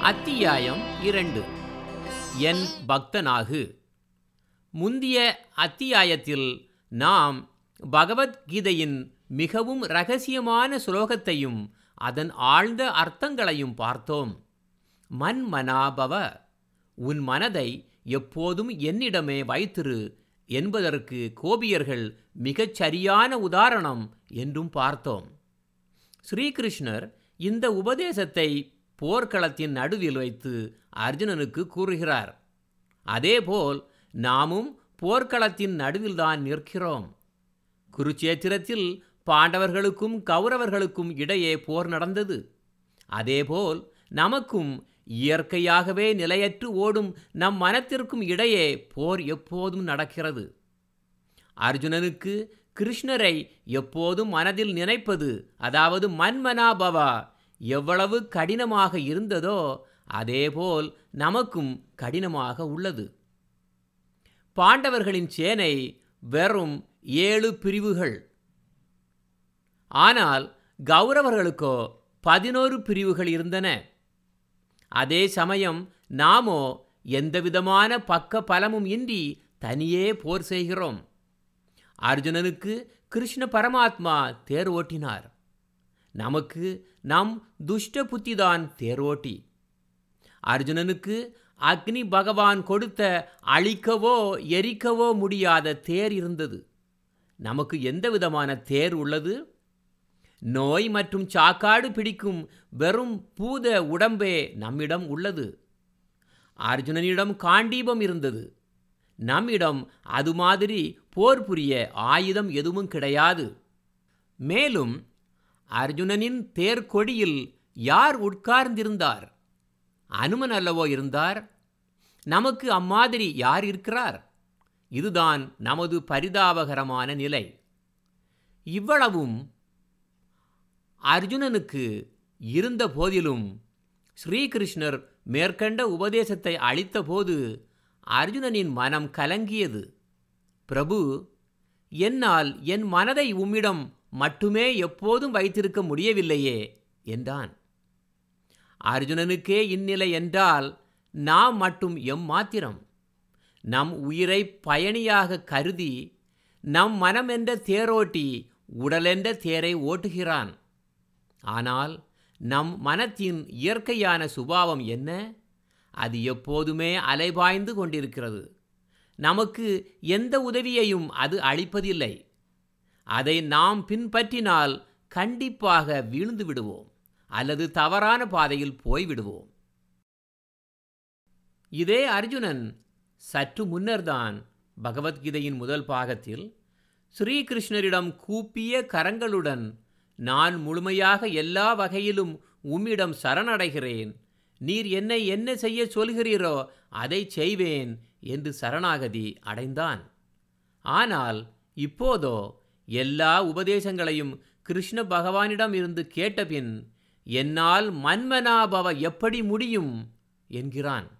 அத்தியாயம் இரண்டு என் பக்தனாகு முந்திய அத்தியாயத்தில் நாம் பகவத்கீதையின் மிகவும் ரகசியமான சுலோகத்தையும் அதன் ஆழ்ந்த அர்த்தங்களையும் பார்த்தோம் மன்மனாபவ உன் மனதை எப்போதும் என்னிடமே வைத்திரு என்பதற்கு கோபியர்கள் மிகச் சரியான உதாரணம் என்றும் பார்த்தோம் ஸ்ரீகிருஷ்ணர் இந்த உபதேசத்தை போர்க்களத்தின் நடுவில் வைத்து அர்ஜுனனுக்கு கூறுகிறார் அதேபோல் நாமும் போர்க்களத்தின் நடுவில்தான் நிற்கிறோம் குருச்சேத்திரத்தில் பாண்டவர்களுக்கும் கௌரவர்களுக்கும் இடையே போர் நடந்தது அதேபோல் நமக்கும் இயற்கையாகவே நிலையற்று ஓடும் நம் மனத்திற்கும் இடையே போர் எப்போதும் நடக்கிறது அர்ஜுனனுக்கு கிருஷ்ணரை எப்போதும் மனதில் நினைப்பது அதாவது மன்மனாபவா எவ்வளவு கடினமாக இருந்ததோ அதேபோல் நமக்கும் கடினமாக உள்ளது பாண்டவர்களின் சேனை வெறும் ஏழு பிரிவுகள் ஆனால் கௌரவர்களுக்கோ பதினோரு பிரிவுகள் இருந்தன அதே சமயம் நாமோ எந்தவிதமான பக்க பலமும் இன்றி தனியே போர் செய்கிறோம் அர்ஜுனனுக்கு கிருஷ்ண பரமாத்மா தேர் ஓட்டினார் நமக்கு நம் துஷ்ட புத்திதான் தேரோட்டி அர்ஜுனனுக்கு அக்னி பகவான் கொடுத்த அழிக்கவோ எரிக்கவோ முடியாத தேர் இருந்தது நமக்கு எந்த விதமான தேர் உள்ளது நோய் மற்றும் சாக்காடு பிடிக்கும் வெறும் பூத உடம்பே நம்மிடம் உள்ளது அர்ஜுனனிடம் காண்டீபம் இருந்தது நம்மிடம் அது மாதிரி போர் புரிய ஆயுதம் எதுவும் கிடையாது மேலும் அர்ஜுனனின் தேர்கொடியில் யார் உட்கார்ந்திருந்தார் அனுமன் அல்லவோ இருந்தார் நமக்கு அம்மாதிரி யார் இருக்கிறார் இதுதான் நமது பரிதாபகரமான நிலை இவ்வளவும் அர்ஜுனனுக்கு இருந்த போதிலும் ஸ்ரீகிருஷ்ணர் மேற்கண்ட உபதேசத்தை அளித்தபோது அர்ஜுனனின் மனம் கலங்கியது பிரபு என்னால் என் மனதை உம்மிடம் மட்டுமே எப்போதும் வைத்திருக்க முடியவில்லையே என்றான் அர்ஜுனனுக்கே இந்நிலை என்றால் நாம் மட்டும் எம் மாத்திரம் நம் உயிரை பயணியாக கருதி நம் மனம் என்ற தேரோட்டி உடலென்ற தேரை ஓட்டுகிறான் ஆனால் நம் மனத்தின் இயற்கையான சுபாவம் என்ன அது எப்போதுமே அலைபாய்ந்து கொண்டிருக்கிறது நமக்கு எந்த உதவியையும் அது அளிப்பதில்லை அதை நாம் பின்பற்றினால் கண்டிப்பாக வீழ்ந்து விடுவோம் அல்லது தவறான பாதையில் போய்விடுவோம் இதே அர்ஜுனன் சற்று முன்னர்தான் பகவத்கீதையின் முதல் பாகத்தில் ஸ்ரீகிருஷ்ணரிடம் கூப்பிய கரங்களுடன் நான் முழுமையாக எல்லா வகையிலும் உம்மிடம் சரணடைகிறேன் நீர் என்னை என்ன செய்ய சொல்கிறீரோ அதை செய்வேன் என்று சரணாகதி அடைந்தான் ஆனால் இப்போதோ எல்லா உபதேசங்களையும் கிருஷ்ண பகவானிடம் இருந்து கேட்டபின் என்னால் மன்மனாபவ எப்படி முடியும் என்கிறான்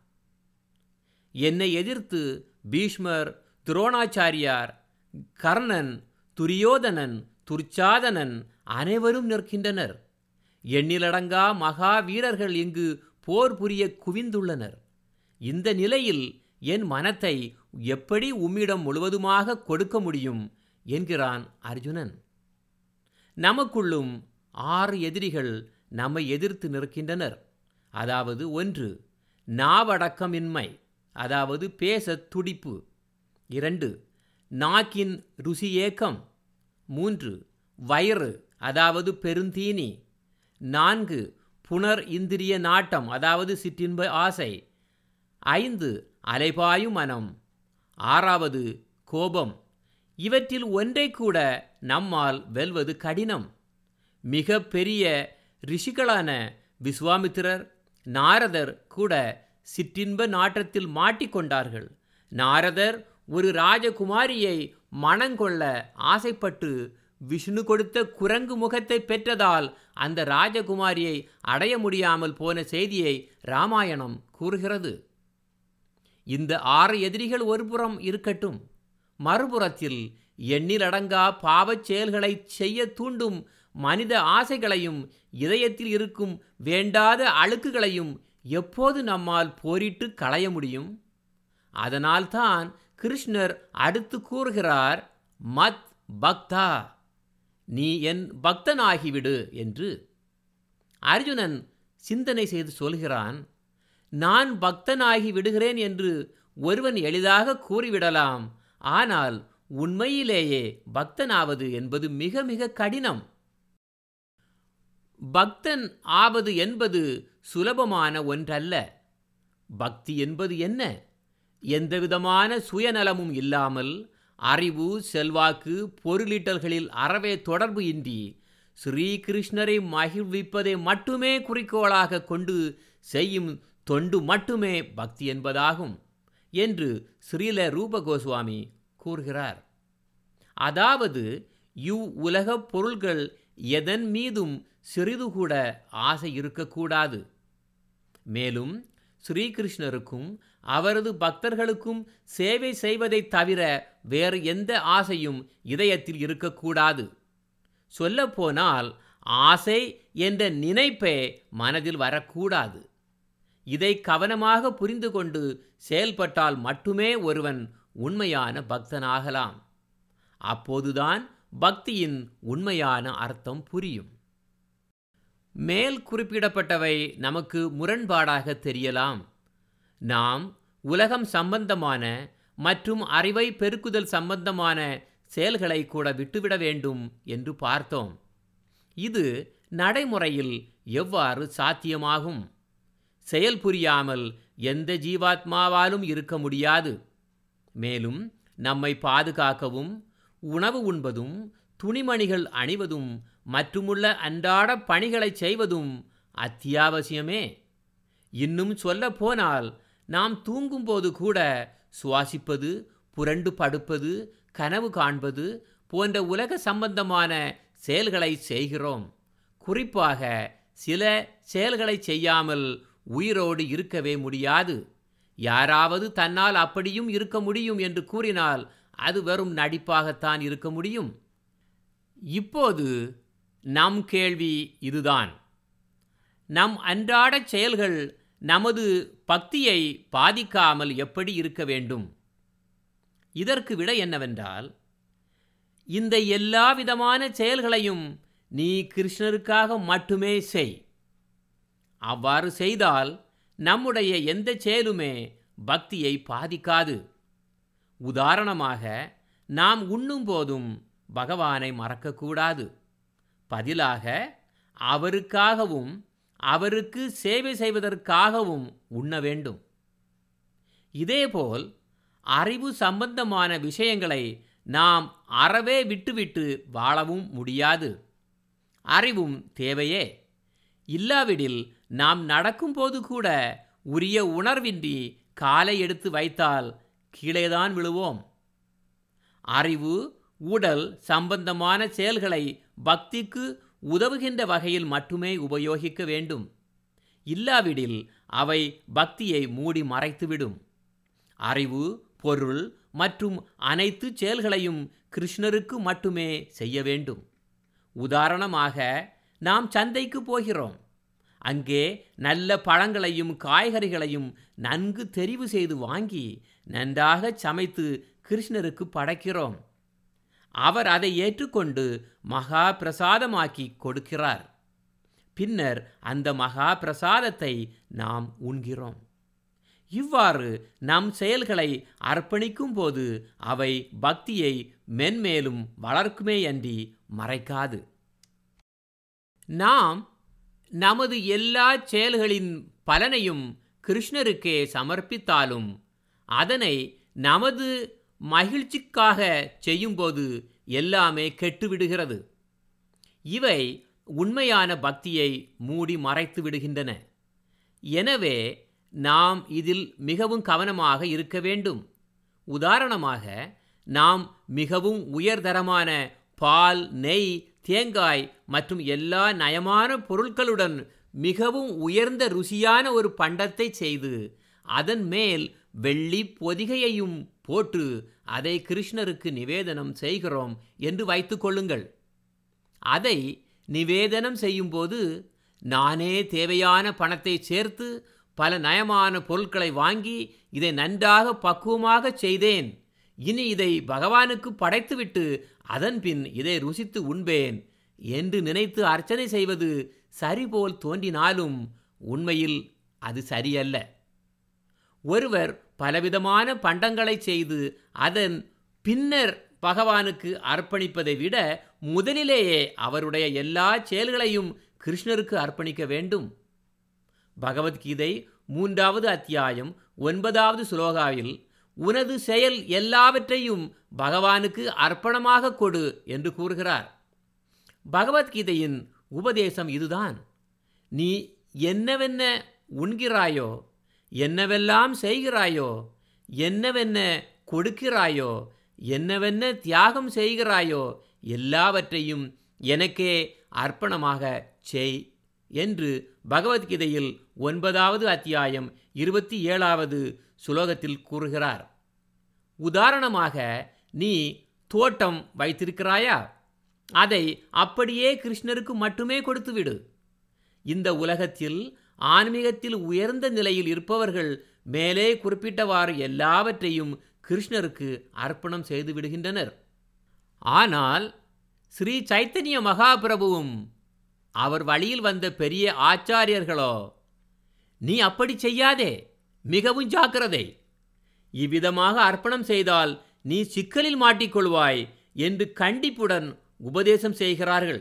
என்னை எதிர்த்து பீஷ்மர் துரோணாச்சாரியார் கர்ணன் துரியோதனன் துர்ச்சாதனன் அனைவரும் நிற்கின்றனர் எண்ணிலடங்கா மகா வீரர்கள் இங்கு போர் புரிய குவிந்துள்ளனர் இந்த நிலையில் என் மனத்தை எப்படி உம்மிடம் முழுவதுமாக கொடுக்க முடியும் என்கிறான் அர்ஜுனன் நமக்குள்ளும் ஆறு எதிரிகள் நம்மை எதிர்த்து நிற்கின்றனர் அதாவது ஒன்று நாவடக்கமின்மை அதாவது பேச துடிப்பு இரண்டு நாக்கின் ருசி ஏக்கம் மூன்று வயிறு அதாவது பெருந்தீனி நான்கு புனர் இந்திரிய நாட்டம் அதாவது சிற்றின்ப ஆசை ஐந்து அலைபாயும் மனம் ஆறாவது கோபம் இவற்றில் ஒன்றை கூட நம்மால் வெல்வது கடினம் மிக பெரிய ரிஷிகளான விஸ்வாமித்திரர் நாரதர் கூட சிற்றின்ப நாட்டத்தில் மாட்டிக்கொண்டார்கள் நாரதர் ஒரு ராஜகுமாரியை மணங்கொள்ள ஆசைப்பட்டு விஷ்ணு கொடுத்த குரங்கு முகத்தை பெற்றதால் அந்த ராஜகுமாரியை அடைய முடியாமல் போன செய்தியை ராமாயணம் கூறுகிறது இந்த ஆறு எதிரிகள் ஒருபுறம் இருக்கட்டும் மறுபுறத்தில் எண்ணிலடங்கா பாவச் செயல்களை செய்ய தூண்டும் மனித ஆசைகளையும் இதயத்தில் இருக்கும் வேண்டாத அழுக்குகளையும் எப்போது நம்மால் போரிட்டு களைய முடியும் அதனால்தான் கிருஷ்ணர் அடுத்து கூறுகிறார் மத் பக்தா நீ என் பக்தனாகிவிடு என்று அர்ஜுனன் சிந்தனை செய்து சொல்கிறான் நான் பக்தனாகி விடுகிறேன் என்று ஒருவன் எளிதாக கூறிவிடலாம் ஆனால் உண்மையிலேயே பக்தனாவது என்பது மிக மிக கடினம் பக்தன் ஆவது என்பது சுலபமான ஒன்றல்ல பக்தி என்பது என்ன எந்தவிதமான சுயநலமும் இல்லாமல் அறிவு செல்வாக்கு பொருளீட்டல்களில் அறவே தொடர்பு இன்றி ஸ்ரீகிருஷ்ணரை மகிழ்விப்பதை மட்டுமே குறிக்கோளாக கொண்டு செய்யும் தொண்டு மட்டுமே பக்தி என்பதாகும் என்று ஸ்ரீல ரூப கோஸ்வாமி கூறுகிறார் அதாவது இவ் உலகப் பொருள்கள் எதன் மீதும் சிறிது கூட ஆசை இருக்கக்கூடாது மேலும் ஸ்ரீகிருஷ்ணருக்கும் அவரது பக்தர்களுக்கும் சேவை செய்வதைத் தவிர வேறு எந்த ஆசையும் இதயத்தில் இருக்கக்கூடாது சொல்லப்போனால் ஆசை என்ற நினைப்பே மனதில் வரக்கூடாது இதை கவனமாக புரிந்து கொண்டு செயல்பட்டால் மட்டுமே ஒருவன் உண்மையான பக்தனாகலாம் அப்போதுதான் பக்தியின் உண்மையான அர்த்தம் புரியும் மேல் குறிப்பிடப்பட்டவை நமக்கு முரண்பாடாக தெரியலாம் நாம் உலகம் சம்பந்தமான மற்றும் அறிவை பெருக்குதல் சம்பந்தமான செயல்களை கூட விட்டுவிட வேண்டும் என்று பார்த்தோம் இது நடைமுறையில் எவ்வாறு சாத்தியமாகும் செயல் புரியாமல் எந்த ஜீவாத்மாவாலும் இருக்க முடியாது மேலும் நம்மை பாதுகாக்கவும் உணவு உண்பதும் துணிமணிகள் அணிவதும் மற்றுமுள்ள அன்றாட பணிகளை செய்வதும் அத்தியாவசியமே இன்னும் சொல்ல போனால் நாம் தூங்கும்போது கூட சுவாசிப்பது புரண்டு படுப்பது கனவு காண்பது போன்ற உலக சம்பந்தமான செயல்களை செய்கிறோம் குறிப்பாக சில செயல்களை செய்யாமல் உயிரோடு இருக்கவே முடியாது யாராவது தன்னால் அப்படியும் இருக்க முடியும் என்று கூறினால் அது வெறும் நடிப்பாகத்தான் இருக்க முடியும் இப்போது நம் கேள்வி இதுதான் நம் அன்றாட செயல்கள் நமது பக்தியை பாதிக்காமல் எப்படி இருக்க வேண்டும் இதற்கு விட என்னவென்றால் இந்த எல்லா விதமான செயல்களையும் நீ கிருஷ்ணருக்காக மட்டுமே செய் அவ்வாறு செய்தால் நம்முடைய எந்த செயலுமே பக்தியை பாதிக்காது உதாரணமாக நாம் உண்ணும் போதும் பகவானை மறக்கக்கூடாது பதிலாக அவருக்காகவும் அவருக்கு சேவை செய்வதற்காகவும் உண்ண வேண்டும் இதேபோல் அறிவு சம்பந்தமான விஷயங்களை நாம் அறவே விட்டுவிட்டு வாழவும் முடியாது அறிவும் தேவையே இல்லாவிடில் நாம் நடக்கும்போது கூட உரிய உணர்வின்றி காலை எடுத்து வைத்தால் கீழேதான் விழுவோம் அறிவு உடல் சம்பந்தமான செயல்களை பக்திக்கு உதவுகின்ற வகையில் மட்டுமே உபயோகிக்க வேண்டும் இல்லாவிடில் அவை பக்தியை மூடி மறைத்துவிடும் அறிவு பொருள் மற்றும் அனைத்து செயல்களையும் கிருஷ்ணருக்கு மட்டுமே செய்ய வேண்டும் உதாரணமாக நாம் சந்தைக்கு போகிறோம் அங்கே நல்ல பழங்களையும் காய்கறிகளையும் நன்கு தெரிவு செய்து வாங்கி நன்றாக சமைத்து கிருஷ்ணருக்கு படைக்கிறோம் அவர் அதை ஏற்றுக்கொண்டு மகா பிரசாதமாக்கி கொடுக்கிறார் பின்னர் அந்த மகா பிரசாதத்தை நாம் உண்கிறோம் இவ்வாறு நம் செயல்களை அர்ப்பணிக்கும் போது அவை பக்தியை மென்மேலும் வளர்க்குமேயன்றி மறைக்காது நாம் நமது எல்லா செயல்களின் பலனையும் கிருஷ்ணருக்கே சமர்ப்பித்தாலும் அதனை நமது மகிழ்ச்சிக்காக செய்யும்போது எல்லாமே கெட்டுவிடுகிறது இவை உண்மையான பக்தியை மூடி மறைத்து விடுகின்றன எனவே நாம் இதில் மிகவும் கவனமாக இருக்க வேண்டும் உதாரணமாக நாம் மிகவும் உயர்தரமான பால் நெய் தேங்காய் மற்றும் எல்லா நயமான பொருட்களுடன் மிகவும் உயர்ந்த ருசியான ஒரு பண்டத்தை செய்து அதன் மேல் வெள்ளி பொதிகையையும் போட்டு அதை கிருஷ்ணருக்கு நிவேதனம் செய்கிறோம் என்று வைத்துக் கொள்ளுங்கள் அதை நிவேதனம் செய்யும்போது நானே தேவையான பணத்தை சேர்த்து பல நயமான பொருட்களை வாங்கி இதை நன்றாக பக்குவமாக செய்தேன் இனி இதை பகவானுக்கு படைத்துவிட்டு அதன்பின் இதை ருசித்து உண்பேன் என்று நினைத்து அர்ச்சனை செய்வது சரிபோல் தோன்றினாலும் உண்மையில் அது சரியல்ல ஒருவர் பலவிதமான பண்டங்களை செய்து அதன் பின்னர் பகவானுக்கு அர்ப்பணிப்பதை விட முதலிலேயே அவருடைய எல்லா செயல்களையும் கிருஷ்ணருக்கு அர்ப்பணிக்க வேண்டும் பகவத்கீதை மூன்றாவது அத்தியாயம் ஒன்பதாவது சுலோகாவில் உனது செயல் எல்லாவற்றையும் பகவானுக்கு அர்ப்பணமாக கொடு என்று கூறுகிறார் பகவத்கீதையின் உபதேசம் இதுதான் நீ என்னவென்ன உண்கிறாயோ என்னவெல்லாம் செய்கிறாயோ என்னவென்ன கொடுக்கிறாயோ என்னவென்ன தியாகம் செய்கிறாயோ எல்லாவற்றையும் எனக்கே அர்ப்பணமாக செய் என்று பகவத்கீதையில் ஒன்பதாவது அத்தியாயம் இருபத்தி ஏழாவது சுலோகத்தில் கூறுகிறார் உதாரணமாக நீ தோட்டம் வைத்திருக்கிறாயா அதை அப்படியே கிருஷ்ணருக்கு மட்டுமே கொடுத்துவிடு இந்த உலகத்தில் ஆன்மீகத்தில் உயர்ந்த நிலையில் இருப்பவர்கள் மேலே குறிப்பிட்டவாறு எல்லாவற்றையும் கிருஷ்ணருக்கு அர்ப்பணம் செய்து விடுகின்றனர் ஆனால் ஸ்ரீ சைத்தன்ய மகாபிரபுவும் அவர் வழியில் வந்த பெரிய ஆச்சாரியர்களோ நீ அப்படி செய்யாதே மிகவும் ஜாக்கிரதை இவ்விதமாக அர்ப்பணம் செய்தால் நீ சிக்கலில் மாட்டிக்கொள்வாய் என்று கண்டிப்புடன் உபதேசம் செய்கிறார்கள்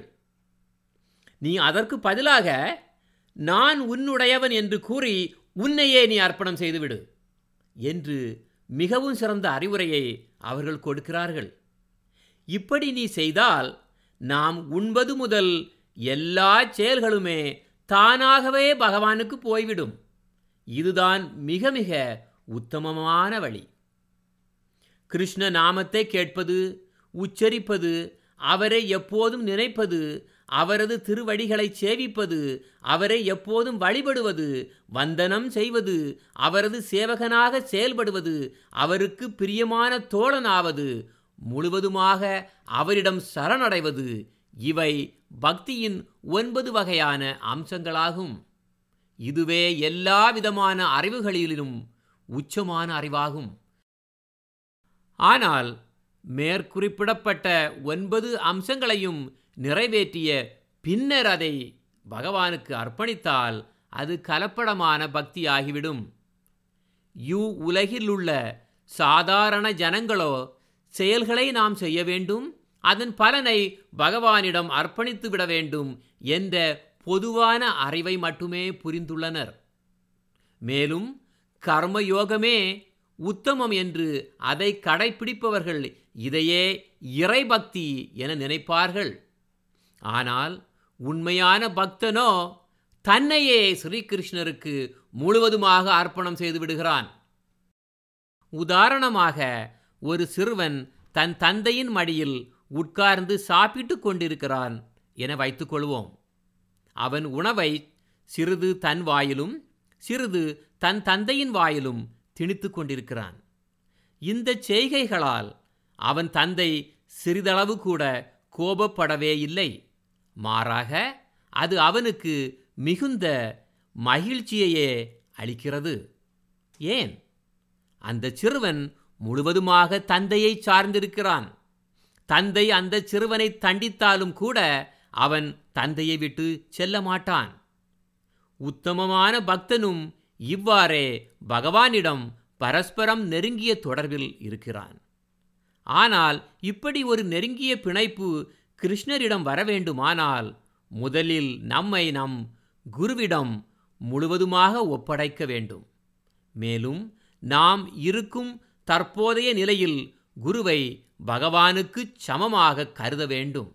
நீ அதற்கு பதிலாக நான் உன்னுடையவன் என்று கூறி உன்னையே நீ அர்ப்பணம் செய்துவிடு என்று மிகவும் சிறந்த அறிவுரையை அவர்கள் கொடுக்கிறார்கள் இப்படி நீ செய்தால் நாம் உண்பது முதல் எல்லா செயல்களுமே தானாகவே பகவானுக்கு போய்விடும் இதுதான் மிக மிக உத்தமமான வழி கிருஷ்ண நாமத்தை கேட்பது உச்சரிப்பது அவரை எப்போதும் நினைப்பது அவரது திருவடிகளை சேவிப்பது அவரை எப்போதும் வழிபடுவது வந்தனம் செய்வது அவரது சேவகனாக செயல்படுவது அவருக்கு பிரியமான தோழனாவது முழுவதுமாக அவரிடம் சரணடைவது இவை பக்தியின் ஒன்பது வகையான அம்சங்களாகும் இதுவே எல்லா விதமான அறிவுகளிலும் உச்சமான அறிவாகும் ஆனால் மேற்குறிப்பிடப்பட்ட ஒன்பது அம்சங்களையும் நிறைவேற்றிய பின்னர் அதை பகவானுக்கு அர்ப்பணித்தால் அது கலப்படமான பக்தி ஆகிவிடும் யூ உலகில் உள்ள சாதாரண ஜனங்களோ செயல்களை நாம் செய்ய வேண்டும் அதன் பலனை பகவானிடம் அர்ப்பணித்து விட வேண்டும் என்ற பொதுவான அறிவை மட்டுமே புரிந்துள்ளனர் மேலும் கர்மயோகமே உத்தமம் என்று அதை கடைப்பிடிப்பவர்கள் இதையே இறைபக்தி என நினைப்பார்கள் ஆனால் உண்மையான பக்தனோ தன்னையே ஸ்ரீகிருஷ்ணருக்கு முழுவதுமாக அர்ப்பணம் செய்து விடுகிறான் உதாரணமாக ஒரு சிறுவன் தன் தந்தையின் மடியில் உட்கார்ந்து சாப்பிட்டு கொண்டிருக்கிறான் என வைத்துக்கொள்வோம் அவன் உணவை சிறிது தன் வாயிலும் சிறிது தன் தந்தையின் வாயிலும் திணித்து கொண்டிருக்கிறான் இந்த செய்கைகளால் அவன் தந்தை சிறிதளவு கூட கோபப்படவே இல்லை மாறாக அது அவனுக்கு மிகுந்த மகிழ்ச்சியையே அளிக்கிறது ஏன் அந்த சிறுவன் முழுவதுமாக தந்தையை சார்ந்திருக்கிறான் தந்தை அந்த சிறுவனை தண்டித்தாலும் கூட அவன் தந்தையை விட்டு செல்ல மாட்டான் உத்தமமான பக்தனும் இவ்வாறே பகவானிடம் பரஸ்பரம் நெருங்கிய தொடர்பில் இருக்கிறான் ஆனால் இப்படி ஒரு நெருங்கிய பிணைப்பு கிருஷ்ணரிடம் வர வேண்டுமானால் முதலில் நம்மை நம் குருவிடம் முழுவதுமாக ஒப்படைக்க வேண்டும் மேலும் நாம் இருக்கும் தற்போதைய நிலையில் குருவை பகவானுக்கு சமமாக கருத வேண்டும்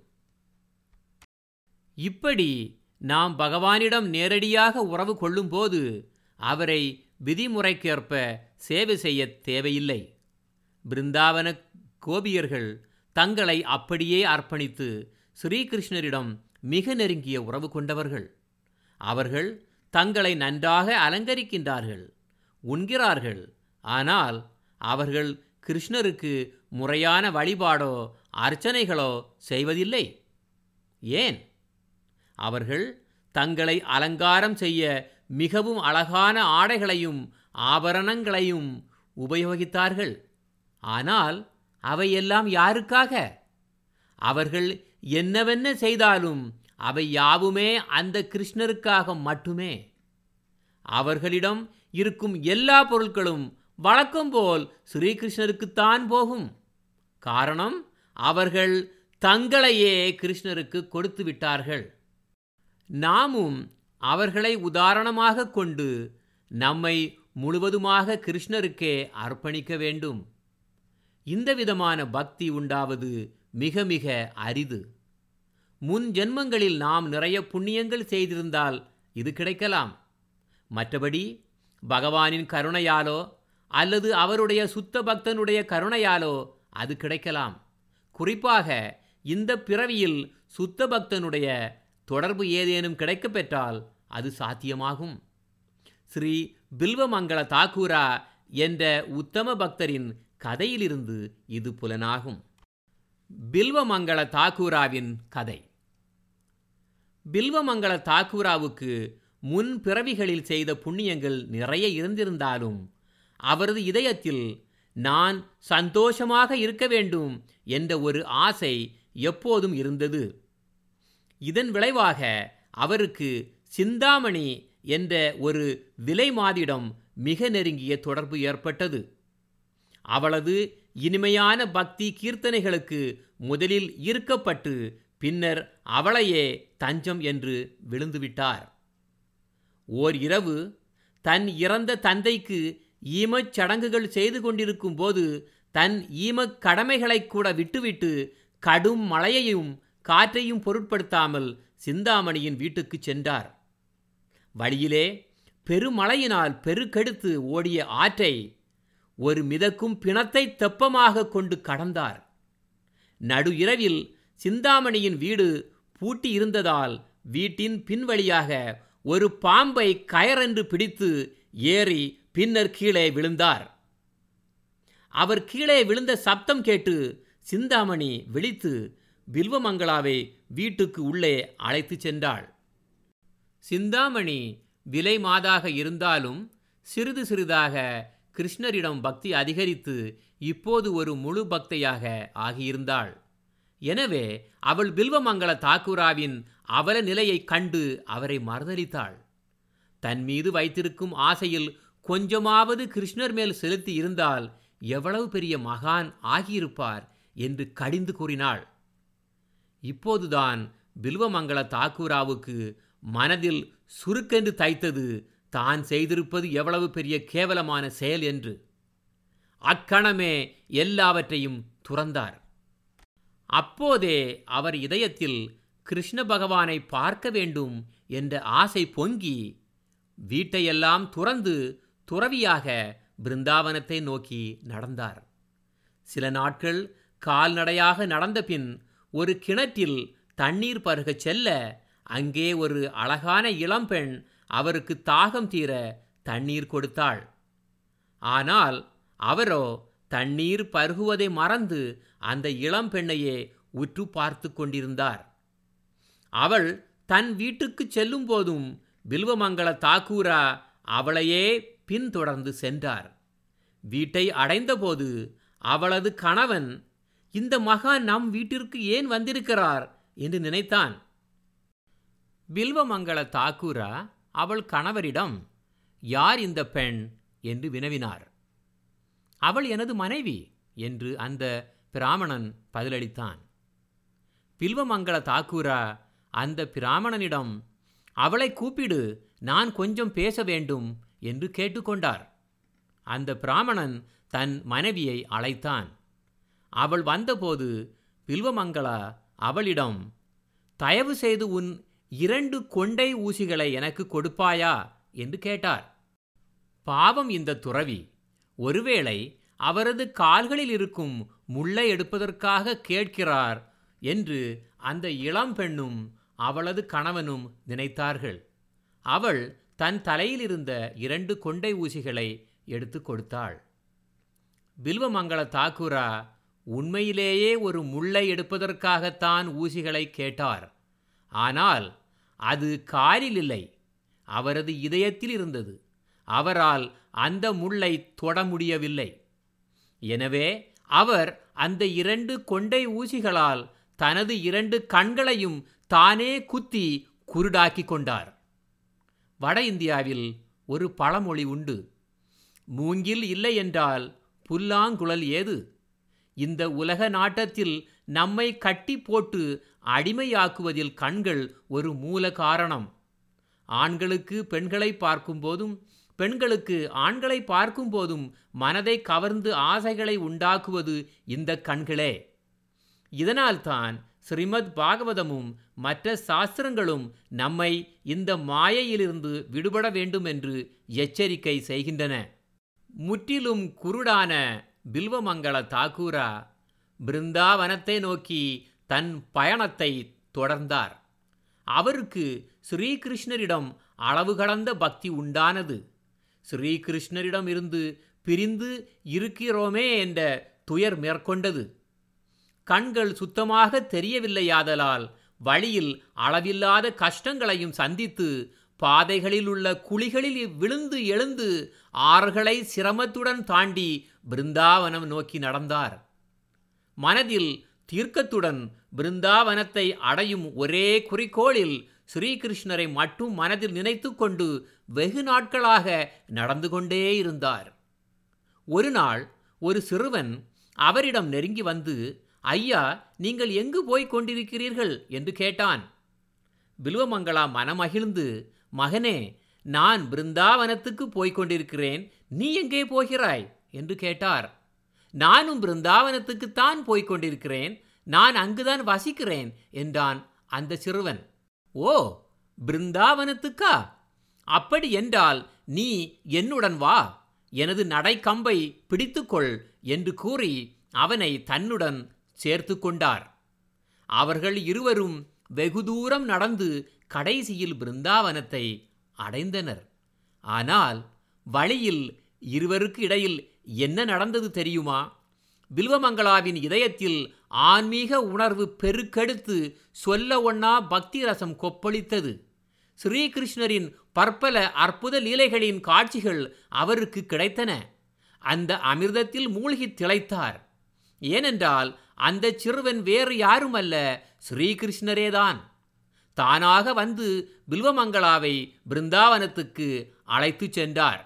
இப்படி நாம் பகவானிடம் நேரடியாக உறவு கொள்ளும்போது அவரை விதிமுறைக்கேற்ப சேவை செய்ய தேவையில்லை பிருந்தாவன கோபியர்கள் தங்களை அப்படியே அர்ப்பணித்து ஸ்ரீகிருஷ்ணரிடம் மிக நெருங்கிய உறவு கொண்டவர்கள் அவர்கள் தங்களை நன்றாக அலங்கரிக்கின்றார்கள் உண்கிறார்கள் ஆனால் அவர்கள் கிருஷ்ணருக்கு முறையான வழிபாடோ அர்ச்சனைகளோ செய்வதில்லை ஏன் அவர்கள் தங்களை அலங்காரம் செய்ய மிகவும் அழகான ஆடைகளையும் ஆபரணங்களையும் உபயோகித்தார்கள் ஆனால் அவையெல்லாம் யாருக்காக அவர்கள் என்னவென்ன செய்தாலும் அவை யாவுமே அந்த கிருஷ்ணருக்காக மட்டுமே அவர்களிடம் இருக்கும் எல்லா பொருட்களும் வழக்கம் போல் ஸ்ரீகிருஷ்ணருக்குத்தான் போகும் காரணம் அவர்கள் தங்களையே கிருஷ்ணருக்கு கொடுத்து விட்டார்கள் நாமும் அவர்களை உதாரணமாக கொண்டு நம்மை முழுவதுமாக கிருஷ்ணருக்கே அர்ப்பணிக்க வேண்டும் இந்த விதமான பக்தி உண்டாவது மிக மிக அரிது முன் ஜென்மங்களில் நாம் நிறைய புண்ணியங்கள் செய்திருந்தால் இது கிடைக்கலாம் மற்றபடி பகவானின் கருணையாலோ அல்லது அவருடைய சுத்த பக்தனுடைய கருணையாலோ அது கிடைக்கலாம் குறிப்பாக இந்த பிறவியில் சுத்த பக்தனுடைய தொடர்பு ஏதேனும் கிடைக்கப் பெற்றால் அது சாத்தியமாகும் ஸ்ரீ பில்வமங்கள தாக்கூரா என்ற உத்தம பக்தரின் கதையிலிருந்து இது புலனாகும் பில்வமங்கள தாக்கூராவின் கதை பில்வமங்கள தாக்கூராவுக்கு முன் பிறவிகளில் செய்த புண்ணியங்கள் நிறைய இருந்திருந்தாலும் அவரது இதயத்தில் நான் சந்தோஷமாக இருக்க வேண்டும் என்ற ஒரு ஆசை எப்போதும் இருந்தது இதன் விளைவாக அவருக்கு சிந்தாமணி என்ற ஒரு விலை மாதிடம் மிக நெருங்கிய தொடர்பு ஏற்பட்டது அவளது இனிமையான பக்தி கீர்த்தனைகளுக்கு முதலில் ஈர்க்கப்பட்டு பின்னர் அவளையே தஞ்சம் என்று விழுந்துவிட்டார் ஓர் இரவு தன் இறந்த தந்தைக்கு ஈமச் சடங்குகள் செய்து கொண்டிருக்கும் போது தன் ஈமக் கடமைகளைக் கூட விட்டுவிட்டு கடும் மழையையும் காற்றையும் பொருட்படுத்தாமல் சிந்தாமணியின் வீட்டுக்கு சென்றார் வழியிலே பெருமழையினால் பெருக்கெடுத்து ஓடிய ஆற்றை ஒரு மிதக்கும் பிணத்தை தெப்பமாக கொண்டு கடந்தார் நடு இரவில் சிந்தாமணியின் வீடு பூட்டி இருந்ததால் வீட்டின் பின்வழியாக ஒரு பாம்பை கயரென்று பிடித்து ஏறி பின்னர் கீழே விழுந்தார் அவர் கீழே விழுந்த சப்தம் கேட்டு சிந்தாமணி விழித்து பில்வமங்களாவை வீட்டுக்கு உள்ளே அழைத்துச் சென்றாள் சிந்தாமணி விலை மாதாக இருந்தாலும் சிறிது சிறிதாக கிருஷ்ணரிடம் பக்தி அதிகரித்து இப்போது ஒரு முழு பக்தையாக ஆகியிருந்தாள் எனவே அவள் பில்வமங்கள தாக்கூராவின் அவல நிலையைக் கண்டு அவரை மறுதளித்தாள் தன் மீது வைத்திருக்கும் ஆசையில் கொஞ்சமாவது கிருஷ்ணர் மேல் செலுத்தி இருந்தால் எவ்வளவு பெரிய மகான் ஆகியிருப்பார் என்று கடிந்து கூறினாள் இப்போதுதான் பில்வமங்கள தாக்கூராவுக்கு மனதில் சுருக்கென்று தைத்தது தான் செய்திருப்பது எவ்வளவு பெரிய கேவலமான செயல் என்று அக்கணமே எல்லாவற்றையும் துறந்தார் அப்போதே அவர் இதயத்தில் கிருஷ்ண பகவானை பார்க்க வேண்டும் என்ற ஆசை பொங்கி வீட்டையெல்லாம் துறந்து துறவியாக பிருந்தாவனத்தை நோக்கி நடந்தார் சில நாட்கள் கால்நடையாக நடந்த பின் ஒரு கிணற்றில் தண்ணீர் பருகச் செல்ல அங்கே ஒரு அழகான இளம்பெண் அவருக்கு தாகம் தீர தண்ணீர் கொடுத்தாள் ஆனால் அவரோ தண்ணீர் பருகுவதை மறந்து அந்த இளம்பெண்ணையே உற்று பார்த்து கொண்டிருந்தார் அவள் தன் வீட்டுக்கு செல்லும் போதும் பில்வமங்கள தாக்கூரா அவளையே பின்தொடர்ந்து சென்றார் வீட்டை அடைந்தபோது அவளது கணவன் இந்த மகான் நம் வீட்டிற்கு ஏன் வந்திருக்கிறார் என்று நினைத்தான் பில்வமங்கள தாக்கூரா அவள் கணவரிடம் யார் இந்த பெண் என்று வினவினார் அவள் எனது மனைவி என்று அந்த பிராமணன் பதிலளித்தான் பில்வமங்கள தாக்கூரா அந்த பிராமணனிடம் அவளை கூப்பிடு நான் கொஞ்சம் பேச வேண்டும் என்று கேட்டுக்கொண்டார் அந்த பிராமணன் தன் மனைவியை அழைத்தான் அவள் வந்தபோது பில்வமங்களா அவளிடம் தயவு செய்து உன் இரண்டு கொண்டை ஊசிகளை எனக்கு கொடுப்பாயா என்று கேட்டார் பாவம் இந்த துறவி ஒருவேளை அவரது கால்களில் இருக்கும் முள்ளை எடுப்பதற்காக கேட்கிறார் என்று அந்த இளம் பெண்ணும் அவளது கணவனும் நினைத்தார்கள் அவள் தன் தலையில் இருந்த இரண்டு கொண்டை ஊசிகளை எடுத்து கொடுத்தாள் பில்வமங்கள தாக்கூரா உண்மையிலேயே ஒரு முள்ளை எடுப்பதற்காகத்தான் ஊசிகளை கேட்டார் ஆனால் அது காலில் இல்லை அவரது இதயத்தில் இருந்தது அவரால் அந்த முள்ளை தொட முடியவில்லை எனவே அவர் அந்த இரண்டு கொண்டை ஊசிகளால் தனது இரண்டு கண்களையும் தானே குத்தி குருடாக்கி கொண்டார் வட இந்தியாவில் ஒரு பழமொழி உண்டு மூங்கில் இல்லை என்றால் புல்லாங்குழல் ஏது இந்த உலக நாட்டத்தில் நம்மை கட்டி போட்டு அடிமையாக்குவதில் கண்கள் ஒரு மூல காரணம் ஆண்களுக்கு பெண்களை பார்க்கும்போதும் பெண்களுக்கு ஆண்களை பார்க்கும்போதும் மனதை கவர்ந்து ஆசைகளை உண்டாக்குவது இந்த கண்களே இதனால்தான் ஸ்ரீமத் பாகவதமும் மற்ற சாஸ்திரங்களும் நம்மை இந்த மாயையிலிருந்து விடுபட வேண்டும் என்று எச்சரிக்கை செய்கின்றன முற்றிலும் குருடான பில்வமங்கள தாக்கூரா பிருந்தாவனத்தை நோக்கி தன் பயணத்தை தொடர்ந்தார் அவருக்கு ஸ்ரீகிருஷ்ணரிடம் அளவு கடந்த பக்தி உண்டானது ஸ்ரீகிருஷ்ணரிடம் இருந்து பிரிந்து இருக்கிறோமே என்ற துயர் மேற்கொண்டது கண்கள் சுத்தமாக தெரியவில்லையாதலால் வழியில் அளவில்லாத கஷ்டங்களையும் சந்தித்து பாதைகளில் உள்ள குழிகளில் விழுந்து எழுந்து ஆறுகளை சிரமத்துடன் தாண்டி பிருந்தாவனம் நோக்கி நடந்தார் மனதில் தீர்க்கத்துடன் பிருந்தாவனத்தை அடையும் ஒரே குறிக்கோளில் ஸ்ரீகிருஷ்ணரை மட்டும் மனதில் நினைத்து கொண்டு வெகு நாட்களாக நடந்து கொண்டே இருந்தார் ஒரு நாள் ஒரு சிறுவன் அவரிடம் நெருங்கி வந்து ஐயா நீங்கள் எங்கு போய்க் கொண்டிருக்கிறீர்கள் என்று கேட்டான் பில்வமங்களா மனமகிழ்ந்து மகனே நான் பிருந்தாவனத்துக்கு போய்க் கொண்டிருக்கிறேன் நீ எங்கே போகிறாய் என்று கேட்டார் நானும் பிருந்தாவனத்துக்குத்தான் போய்க் கொண்டிருக்கிறேன் நான் அங்குதான் வசிக்கிறேன் என்றான் அந்த சிறுவன் ஓ பிருந்தாவனத்துக்கா அப்படி என்றால் நீ என்னுடன் வா எனது நடைக்கம்பை பிடித்துக்கொள் என்று கூறி அவனை தன்னுடன் சேர்த்து கொண்டார் அவர்கள் இருவரும் வெகு தூரம் நடந்து கடைசியில் பிருந்தாவனத்தை அடைந்தனர் ஆனால் வழியில் இருவருக்கு இடையில் என்ன நடந்தது தெரியுமா பில்வமங்களாவின் இதயத்தில் ஆன்மீக உணர்வு பெருக்கெடுத்து சொல்ல ஒண்ணா பக்தி ரசம் கொப்பளித்தது ஸ்ரீகிருஷ்ணரின் பற்பல அற்புத லீலைகளின் காட்சிகள் அவருக்கு கிடைத்தன அந்த அமிர்தத்தில் மூழ்கி திளைத்தார் ஏனென்றால் அந்த சிறுவன் வேறு யாருமல்ல ஸ்ரீகிருஷ்ணரேதான் தானாக வந்து பில்வமங்களாவை பிருந்தாவனத்துக்கு அழைத்துச் சென்றார்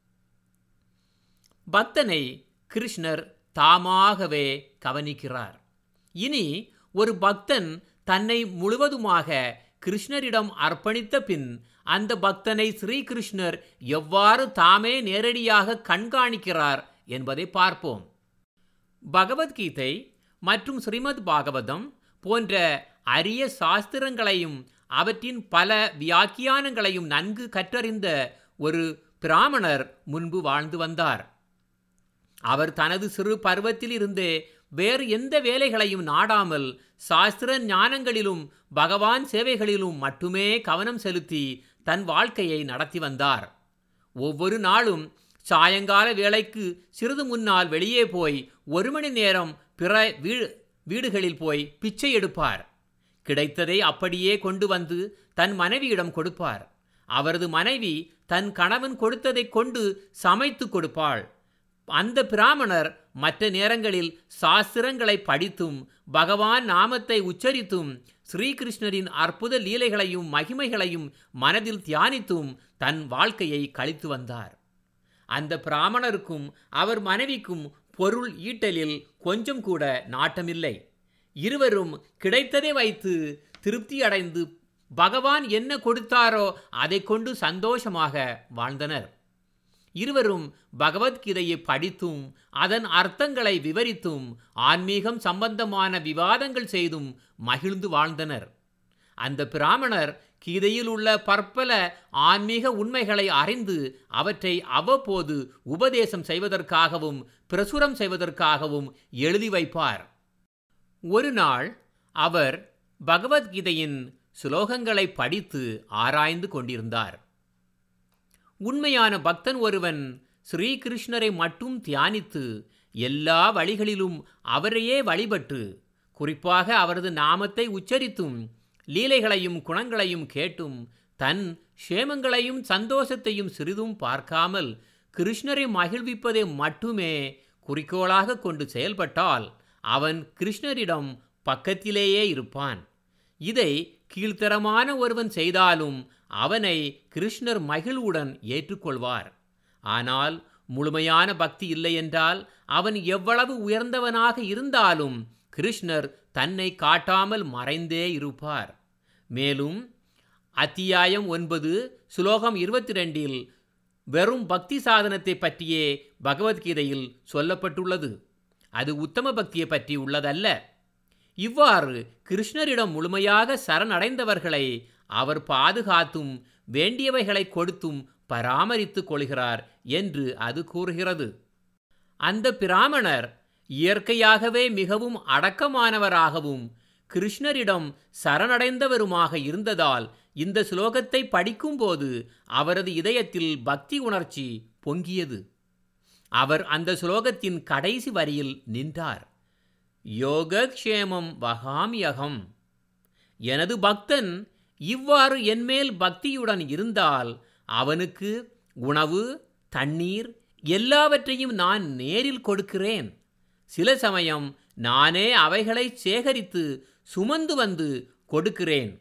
பக்தனை கிருஷ்ணர் தாமாகவே கவனிக்கிறார் இனி ஒரு பக்தன் தன்னை முழுவதுமாக கிருஷ்ணரிடம் அர்ப்பணித்த பின் அந்த பக்தனை ஸ்ரீகிருஷ்ணர் எவ்வாறு தாமே நேரடியாக கண்காணிக்கிறார் என்பதை பார்ப்போம் பகவத்கீதை மற்றும் ஸ்ரீமத் பாகவதம் போன்ற அரிய சாஸ்திரங்களையும் அவற்றின் பல வியாக்கியானங்களையும் நன்கு கற்றறிந்த ஒரு பிராமணர் முன்பு வாழ்ந்து வந்தார் அவர் தனது சிறு பருவத்தில் இருந்தே வேறு எந்த வேலைகளையும் நாடாமல் சாஸ்திர ஞானங்களிலும் பகவான் சேவைகளிலும் மட்டுமே கவனம் செலுத்தி தன் வாழ்க்கையை நடத்தி வந்தார் ஒவ்வொரு நாளும் சாயங்கால வேளைக்கு சிறிது முன்னால் வெளியே போய் ஒரு மணி நேரம் பிற வீ வீடுகளில் போய் பிச்சை எடுப்பார் கிடைத்ததை அப்படியே கொண்டு வந்து தன் மனைவியிடம் கொடுப்பார் அவரது மனைவி தன் கணவன் கொடுத்ததை கொண்டு சமைத்து கொடுப்பாள் அந்த பிராமணர் மற்ற நேரங்களில் சாஸ்திரங்களை படித்தும் பகவான் நாமத்தை உச்சரித்தும் ஸ்ரீகிருஷ்ணரின் அற்புத லீலைகளையும் மகிமைகளையும் மனதில் தியானித்தும் தன் வாழ்க்கையை கழித்து வந்தார் அந்த பிராமணருக்கும் அவர் மனைவிக்கும் பொருள் ஈட்டலில் கொஞ்சம் கூட நாட்டமில்லை இருவரும் கிடைத்ததை வைத்து திருப்தி அடைந்து பகவான் என்ன கொடுத்தாரோ அதை கொண்டு சந்தோஷமாக வாழ்ந்தனர் இருவரும் பகவத்கீதையை படித்தும் அதன் அர்த்தங்களை விவரித்தும் ஆன்மீகம் சம்பந்தமான விவாதங்கள் செய்தும் மகிழ்ந்து வாழ்ந்தனர் அந்த பிராமணர் கீதையில் உள்ள பற்பல ஆன்மீக உண்மைகளை அறிந்து அவற்றை அவ்வப்போது உபதேசம் செய்வதற்காகவும் பிரசுரம் செய்வதற்காகவும் எழுதி வைப்பார் ஒரு நாள் அவர் பகவத்கீதையின் சுலோகங்களை படித்து ஆராய்ந்து கொண்டிருந்தார் உண்மையான பக்தன் ஒருவன் ஸ்ரீகிருஷ்ணரை மட்டும் தியானித்து எல்லா வழிகளிலும் அவரையே வழிபட்டு குறிப்பாக அவரது நாமத்தை உச்சரித்தும் லீலைகளையும் குணங்களையும் கேட்டும் தன் க்ஷேமங்களையும் சந்தோஷத்தையும் சிறிதும் பார்க்காமல் கிருஷ்ணரை மகிழ்விப்பதை மட்டுமே குறிக்கோளாக கொண்டு செயல்பட்டால் அவன் கிருஷ்ணரிடம் பக்கத்திலேயே இருப்பான் இதை கீழ்த்தரமான ஒருவன் செய்தாலும் அவனை கிருஷ்ணர் மகிழ்வுடன் ஏற்றுக்கொள்வார் ஆனால் முழுமையான பக்தி இல்லை என்றால் அவன் எவ்வளவு உயர்ந்தவனாக இருந்தாலும் கிருஷ்ணர் தன்னை காட்டாமல் மறைந்தே இருப்பார் மேலும் அத்தியாயம் ஒன்பது சுலோகம் இருபத்தி ரெண்டில் வெறும் பக்தி சாதனத்தை பற்றியே பகவத்கீதையில் சொல்லப்பட்டுள்ளது அது உத்தம பக்தியை பற்றி உள்ளதல்ல இவ்வாறு கிருஷ்ணரிடம் முழுமையாக சரணடைந்தவர்களை அவர் பாதுகாத்தும் வேண்டியவைகளை கொடுத்தும் பராமரித்துக் கொள்கிறார் என்று அது கூறுகிறது அந்த பிராமணர் இயற்கையாகவே மிகவும் அடக்கமானவராகவும் கிருஷ்ணரிடம் சரணடைந்தவருமாக இருந்ததால் இந்த ஸ்லோகத்தை படிக்கும்போது அவரது இதயத்தில் பக்தி உணர்ச்சி பொங்கியது அவர் அந்த ஸ்லோகத்தின் கடைசி வரியில் நின்றார் யோகக்ஷேமம் வகாமியகம் எனது பக்தன் இவ்வாறு என்மேல் பக்தியுடன் இருந்தால் அவனுக்கு உணவு தண்ணீர் எல்லாவற்றையும் நான் நேரில் கொடுக்கிறேன் சில சமயம் நானே அவைகளை சேகரித்து சுமந்து வந்து கொடுக்கிறேன்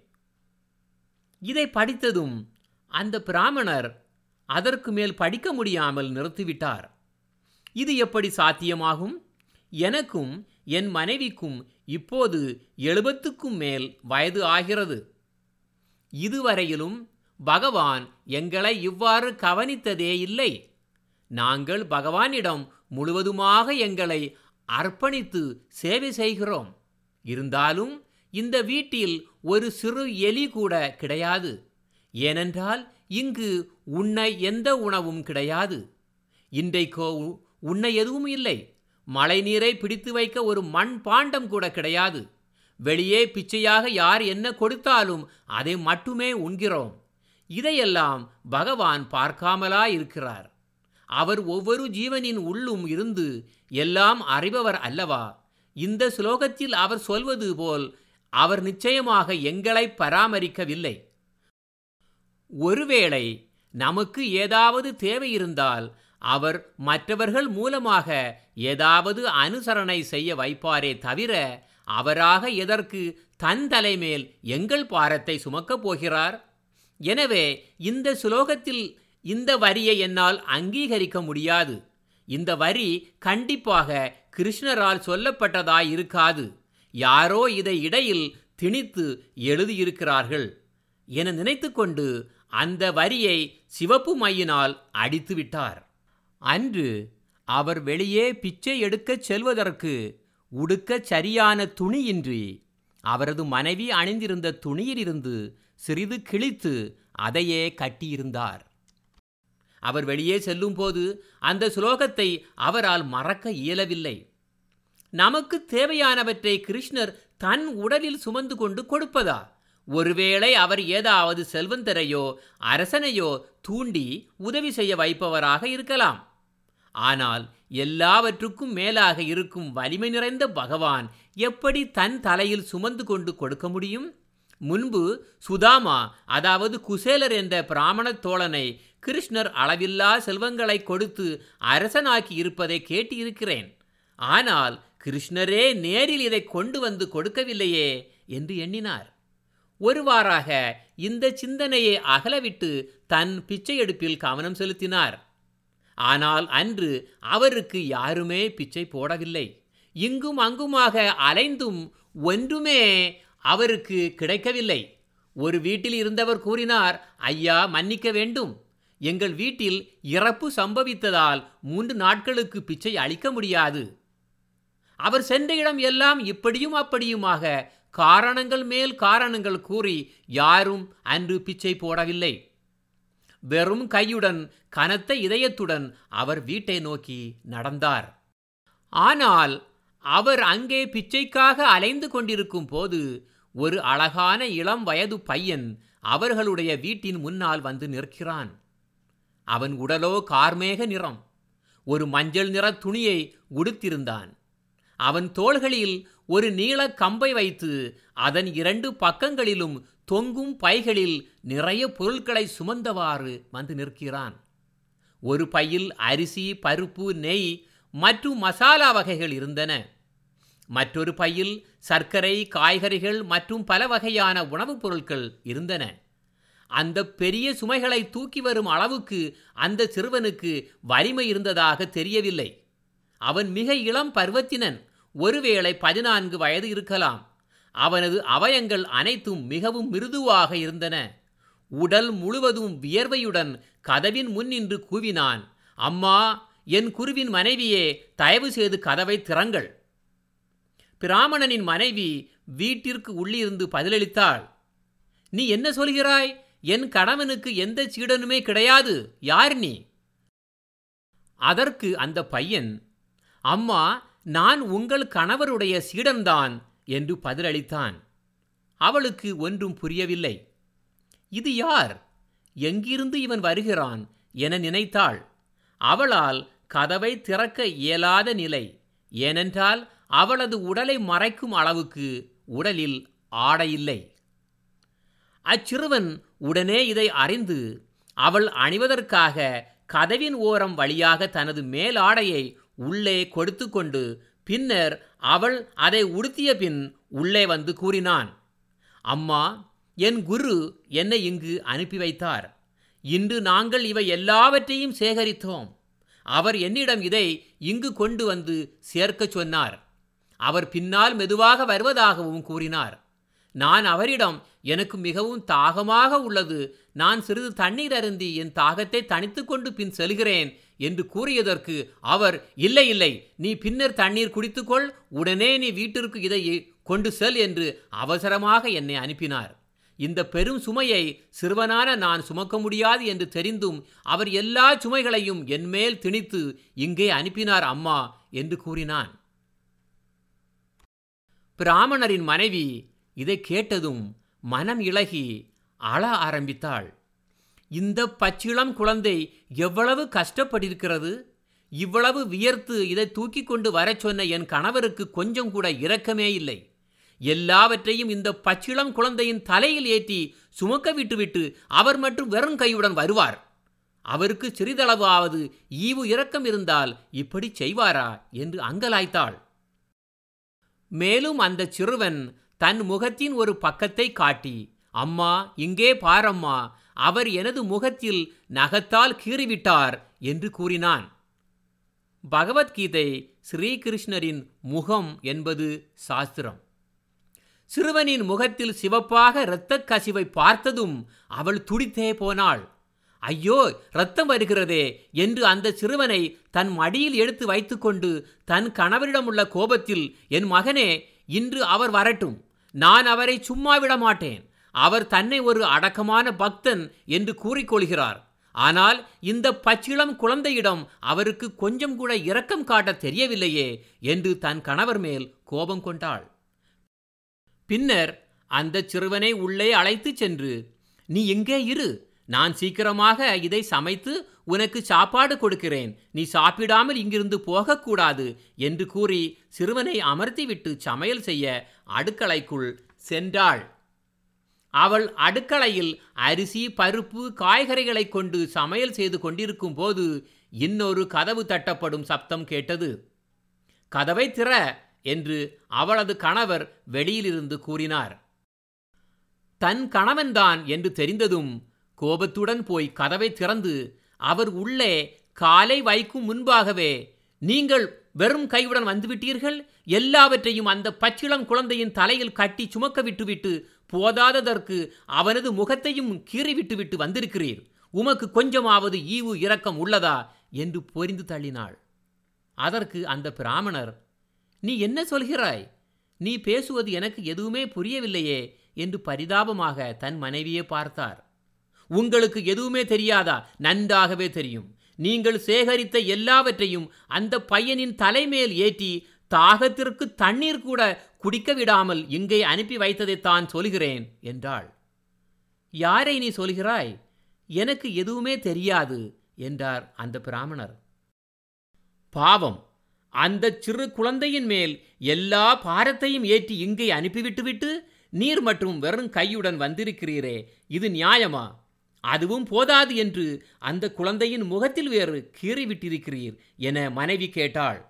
இதை படித்ததும் அந்த பிராமணர் அதற்கு மேல் படிக்க முடியாமல் நிறுத்திவிட்டார் இது எப்படி சாத்தியமாகும் எனக்கும் என் மனைவிக்கும் இப்போது எழுபத்துக்கும் மேல் வயது ஆகிறது இதுவரையிலும் பகவான் எங்களை இவ்வாறு கவனித்ததே இல்லை நாங்கள் பகவானிடம் முழுவதுமாக எங்களை அர்ப்பணித்து சேவை செய்கிறோம் இருந்தாலும் இந்த வீட்டில் ஒரு சிறு எலி கூட கிடையாது ஏனென்றால் இங்கு உண்ண எந்த உணவும் கிடையாது இன்றைக்கோ உண்ண எதுவும் இல்லை மழைநீரை பிடித்து வைக்க ஒரு மண் பாண்டம் கூட கிடையாது வெளியே பிச்சையாக யார் என்ன கொடுத்தாலும் அதை மட்டுமே உண்கிறோம் இதையெல்லாம் பகவான் பார்க்காமலா இருக்கிறார் அவர் ஒவ்வொரு ஜீவனின் உள்ளும் இருந்து எல்லாம் அறிபவர் அல்லவா இந்த ஸ்லோகத்தில் அவர் சொல்வது போல் அவர் நிச்சயமாக எங்களை பராமரிக்கவில்லை ஒருவேளை நமக்கு ஏதாவது தேவை இருந்தால் அவர் மற்றவர்கள் மூலமாக ஏதாவது அனுசரணை செய்ய வைப்பாரே தவிர அவராக எதற்கு தன் தலைமேல் எங்கள் பாரத்தை சுமக்கப் போகிறார் எனவே இந்த சுலோகத்தில் இந்த வரியை என்னால் அங்கீகரிக்க முடியாது இந்த வரி கண்டிப்பாக கிருஷ்ணரால் சொல்லப்பட்டதாய் இருக்காது யாரோ இதை இடையில் திணித்து எழுதியிருக்கிறார்கள் என நினைத்துக்கொண்டு அந்த வரியை சிவப்பு மையினால் அடித்து விட்டார் அன்று அவர் வெளியே பிச்சை எடுக்கச் செல்வதற்கு உடுக்க சரியான துணியின்றி அவரது மனைவி அணிந்திருந்த துணியிலிருந்து சிறிது கிழித்து அதையே கட்டியிருந்தார் அவர் வெளியே செல்லும்போது அந்த சுலோகத்தை அவரால் மறக்க இயலவில்லை நமக்கு தேவையானவற்றை கிருஷ்ணர் தன் உடலில் சுமந்து கொண்டு கொடுப்பதா ஒருவேளை அவர் ஏதாவது செல்வந்தரையோ அரசனையோ தூண்டி உதவி செய்ய வைப்பவராக இருக்கலாம் ஆனால் எல்லாவற்றுக்கும் மேலாக இருக்கும் வலிமை நிறைந்த பகவான் எப்படி தன் தலையில் சுமந்து கொண்டு கொடுக்க முடியும் முன்பு சுதாமா அதாவது குசேலர் என்ற பிராமண தோழனை கிருஷ்ணர் அளவில்லா செல்வங்களை கொடுத்து அரசனாக்கி இருப்பதை கேட்டிருக்கிறேன் ஆனால் கிருஷ்ணரே நேரில் இதை கொண்டு வந்து கொடுக்கவில்லையே என்று எண்ணினார் ஒருவாறாக இந்த சிந்தனையை அகலவிட்டு தன் பிச்சை எடுப்பில் கவனம் செலுத்தினார் ஆனால் அன்று அவருக்கு யாருமே பிச்சை போடவில்லை இங்கும் அங்குமாக அலைந்தும் ஒன்றுமே அவருக்கு கிடைக்கவில்லை ஒரு வீட்டில் இருந்தவர் கூறினார் ஐயா மன்னிக்க வேண்டும் எங்கள் வீட்டில் இறப்பு சம்பவித்ததால் மூன்று நாட்களுக்கு பிச்சை அளிக்க முடியாது அவர் சென்ற இடம் எல்லாம் இப்படியும் அப்படியுமாக காரணங்கள் மேல் காரணங்கள் கூறி யாரும் அன்று பிச்சை போடவில்லை வெறும் கையுடன் கனத்த இதயத்துடன் அவர் வீட்டை நோக்கி நடந்தார் ஆனால் அவர் அங்கே பிச்சைக்காக அலைந்து கொண்டிருக்கும் போது ஒரு அழகான இளம் வயது பையன் அவர்களுடைய வீட்டின் முன்னால் வந்து நிற்கிறான் அவன் உடலோ கார்மேக நிறம் ஒரு மஞ்சள் நிற துணியை உடுத்திருந்தான் அவன் தோள்களில் ஒரு நீள கம்பை வைத்து அதன் இரண்டு பக்கங்களிலும் தொங்கும் பைகளில் நிறைய பொருட்களை சுமந்தவாறு வந்து நிற்கிறான் ஒரு பையில் அரிசி பருப்பு நெய் மற்றும் மசாலா வகைகள் இருந்தன மற்றொரு பையில் சர்க்கரை காய்கறிகள் மற்றும் பல வகையான உணவுப் பொருட்கள் இருந்தன அந்த பெரிய சுமைகளை தூக்கி வரும் அளவுக்கு அந்த சிறுவனுக்கு வலிமை இருந்ததாக தெரியவில்லை அவன் மிக இளம் பருவத்தினன் ஒருவேளை பதினான்கு வயது இருக்கலாம் அவனது அவயங்கள் அனைத்தும் மிகவும் மிருதுவாக இருந்தன உடல் முழுவதும் வியர்வையுடன் கதவின் முன் நின்று கூவினான் அம்மா என் குருவின் மனைவியே தயவு செய்து கதவை திறங்கள் பிராமணனின் மனைவி வீட்டிற்கு உள்ளிருந்து பதிலளித்தாள் நீ என்ன சொல்கிறாய் என் கணவனுக்கு எந்த சீடனுமே கிடையாது யார் நீ அதற்கு அந்த பையன் அம்மா நான் உங்கள் கணவருடைய சீடன்தான் என்று பதிலளித்தான் அவளுக்கு ஒன்றும் புரியவில்லை இது யார் எங்கிருந்து இவன் வருகிறான் என நினைத்தாள் அவளால் கதவை திறக்க இயலாத நிலை ஏனென்றால் அவளது உடலை மறைக்கும் அளவுக்கு உடலில் ஆடையில்லை அச்சிறுவன் உடனே இதை அறிந்து அவள் அணிவதற்காக கதவின் ஓரம் வழியாக தனது மேலாடையை உள்ளே கொடுத்து கொண்டு பின்னர் அவள் அதை உடுத்திய பின் உள்ளே வந்து கூறினான் அம்மா என் குரு என்னை இங்கு அனுப்பி வைத்தார் இன்று நாங்கள் இவை எல்லாவற்றையும் சேகரித்தோம் அவர் என்னிடம் இதை இங்கு கொண்டு வந்து சேர்க்கச் சொன்னார் அவர் பின்னால் மெதுவாக வருவதாகவும் கூறினார் நான் அவரிடம் எனக்கு மிகவும் தாகமாக உள்ளது நான் சிறிது தண்ணீர் அருந்தி என் தாகத்தை தணித்து கொண்டு பின் செல்கிறேன் என்று கூறியதற்கு அவர் இல்லை இல்லை நீ பின்னர் தண்ணீர் குடித்துக்கொள் உடனே நீ வீட்டிற்கு இதை கொண்டு செல் என்று அவசரமாக என்னை அனுப்பினார் இந்த பெரும் சுமையை சிறுவனான நான் சுமக்க முடியாது என்று தெரிந்தும் அவர் எல்லா சுமைகளையும் என்மேல் திணித்து இங்கே அனுப்பினார் அம்மா என்று கூறினான் பிராமணரின் மனைவி இதை கேட்டதும் மனம் இளகி அழ ஆரம்பித்தாள் இந்த பச்சிளம் குழந்தை எவ்வளவு கஷ்டப்பட்டிருக்கிறது இவ்வளவு வியர்த்து இதை தூக்கி கொண்டு வரச் சொன்ன என் கணவருக்கு கொஞ்சம் கூட இரக்கமே இல்லை எல்லாவற்றையும் இந்த பச்சிளம் குழந்தையின் தலையில் ஏற்றி சுமக்க விட்டுவிட்டு அவர் மட்டும் வெறும் கையுடன் வருவார் அவருக்கு சிறிதளவாவது ஈவு இரக்கம் இருந்தால் இப்படி செய்வாரா என்று அங்கலாய்த்தாள் மேலும் அந்த சிறுவன் தன் முகத்தின் ஒரு பக்கத்தை காட்டி அம்மா இங்கே பாரம்மா அவர் எனது முகத்தில் நகத்தால் கீறிவிட்டார் என்று கூறினான் பகவத்கீதை ஸ்ரீகிருஷ்ணரின் முகம் என்பது சாஸ்திரம் சிறுவனின் முகத்தில் சிவப்பாக இரத்தக் கசிவை பார்த்ததும் அவள் துடித்தே போனாள் ஐயோ ரத்தம் வருகிறதே என்று அந்த சிறுவனை தன் மடியில் எடுத்து வைத்துக்கொண்டு தன் கணவரிடமுள்ள கோபத்தில் என் மகனே இன்று அவர் வரட்டும் நான் அவரை சும்மா விட மாட்டேன் அவர் தன்னை ஒரு அடக்கமான பக்தன் என்று கூறிக்கொள்கிறார் ஆனால் இந்த பச்சிளம் குழந்தையிடம் அவருக்கு கொஞ்சம் கூட இரக்கம் காட்ட தெரியவில்லையே என்று தன் கணவர் மேல் கோபம் கொண்டாள் பின்னர் அந்த சிறுவனை உள்ளே அழைத்துச் சென்று நீ எங்கே இரு நான் சீக்கிரமாக இதை சமைத்து உனக்கு சாப்பாடு கொடுக்கிறேன் நீ சாப்பிடாமல் இங்கிருந்து போகக்கூடாது என்று கூறி சிறுவனை அமர்த்திவிட்டு சமையல் செய்ய அடுக்களைக்குள் சென்றாள் அவள் அடுக்களையில் அரிசி பருப்பு காய்கறிகளை கொண்டு சமையல் செய்து கொண்டிருக்கும் போது இன்னொரு கதவு தட்டப்படும் சப்தம் கேட்டது கதவை திற என்று அவளது கணவர் வெளியிலிருந்து கூறினார் தன் கணவன்தான் என்று தெரிந்ததும் கோபத்துடன் போய் கதவை திறந்து அவர் உள்ளே காலை வைக்கும் முன்பாகவே நீங்கள் வெறும் கையுடன் வந்துவிட்டீர்கள் எல்லாவற்றையும் அந்த பச்சிளம் குழந்தையின் தலையில் கட்டி சுமக்க விட்டுவிட்டு போதாததற்கு அவனது முகத்தையும் கீறி விட்டுவிட்டு வந்திருக்கிறீர் உமக்கு கொஞ்சமாவது ஈவு இரக்கம் உள்ளதா என்று பொரிந்து தள்ளினாள் அதற்கு அந்த பிராமணர் நீ என்ன சொல்கிறாய் நீ பேசுவது எனக்கு எதுவுமே புரியவில்லையே என்று பரிதாபமாக தன் மனைவியை பார்த்தார் உங்களுக்கு எதுவுமே தெரியாதா நன்றாகவே தெரியும் நீங்கள் சேகரித்த எல்லாவற்றையும் அந்த பையனின் தலைமேல் ஏற்றி தாகத்திற்கு தண்ணீர் கூட குடிக்க விடாமல் இங்கே அனுப்பி வைத்ததைத்தான் சொல்கிறேன் என்றாள் யாரை நீ சொல்கிறாய் எனக்கு எதுவுமே தெரியாது என்றார் அந்த பிராமணர் பாவம் அந்த சிறு குழந்தையின் மேல் எல்லா பாரத்தையும் ஏற்றி இங்கே அனுப்பிவிட்டுவிட்டு நீர் மற்றும் வெறும் கையுடன் வந்திருக்கிறீரே இது நியாயமா அதுவும் போதாது என்று அந்த குழந்தையின் முகத்தில் வேறு கீறி விட்டிருக்கிறீர் என மனைவி கேட்டாள்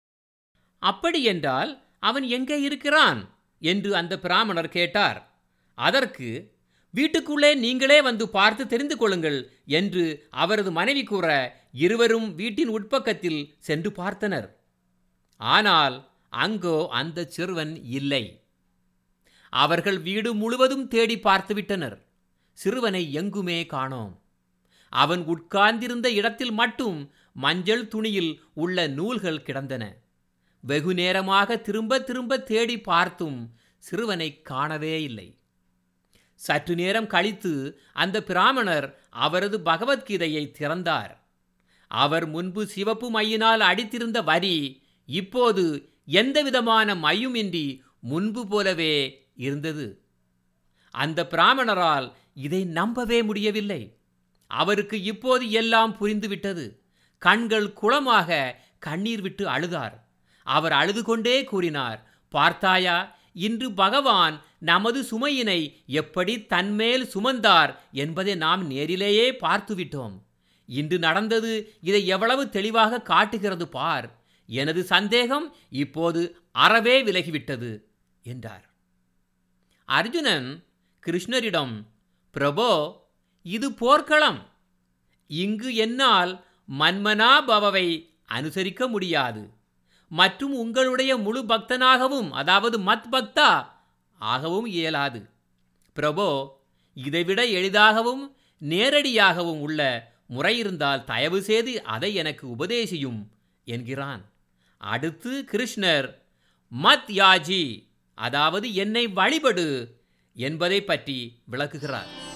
அப்படி என்றால் அவன் எங்கே இருக்கிறான் என்று அந்த பிராமணர் கேட்டார் அதற்கு வீட்டுக்குள்ளே நீங்களே வந்து பார்த்து தெரிந்து கொள்ளுங்கள் என்று அவரது மனைவி கூற இருவரும் வீட்டின் உட்பக்கத்தில் சென்று பார்த்தனர் ஆனால் அங்கோ அந்த சிறுவன் இல்லை அவர்கள் வீடு முழுவதும் தேடி பார்த்துவிட்டனர் சிறுவனை எங்குமே காணோம் அவன் உட்கார்ந்திருந்த இடத்தில் மட்டும் மஞ்சள் துணியில் உள்ள நூல்கள் கிடந்தன வெகு நேரமாக திரும்ப திரும்ப தேடி பார்த்தும் சிறுவனை காணவே இல்லை சற்று நேரம் கழித்து அந்த பிராமணர் அவரது பகவத்கீதையை திறந்தார் அவர் முன்பு சிவப்பு மையினால் அடித்திருந்த வரி இப்போது எந்தவிதமான மையுமின்றி முன்பு போலவே இருந்தது அந்த பிராமணரால் இதை நம்பவே முடியவில்லை அவருக்கு இப்போது எல்லாம் புரிந்துவிட்டது கண்கள் குளமாக கண்ணீர் விட்டு அழுதார் அவர் அழுது கொண்டே கூறினார் பார்த்தாயா இன்று பகவான் நமது சுமையினை எப்படி தன்மேல் சுமந்தார் என்பதை நாம் நேரிலேயே பார்த்துவிட்டோம் இன்று நடந்தது இதை எவ்வளவு தெளிவாக காட்டுகிறது பார் எனது சந்தேகம் இப்போது அறவே விலகிவிட்டது என்றார் அர்ஜுனன் கிருஷ்ணரிடம் பிரபோ இது போர்க்களம் இங்கு என்னால் மன்மனாபவவை அனுசரிக்க முடியாது மற்றும் உங்களுடைய முழு பக்தனாகவும் அதாவது மத் பக்தா ஆகவும் இயலாது பிரபோ இதைவிட எளிதாகவும் நேரடியாகவும் உள்ள முறை இருந்தால் தயவு செய்து அதை எனக்கு உபதேசியும் என்கிறான் அடுத்து கிருஷ்ணர் மத் யாஜி அதாவது என்னை வழிபடு என்பதை பற்றி விளக்குகிறார்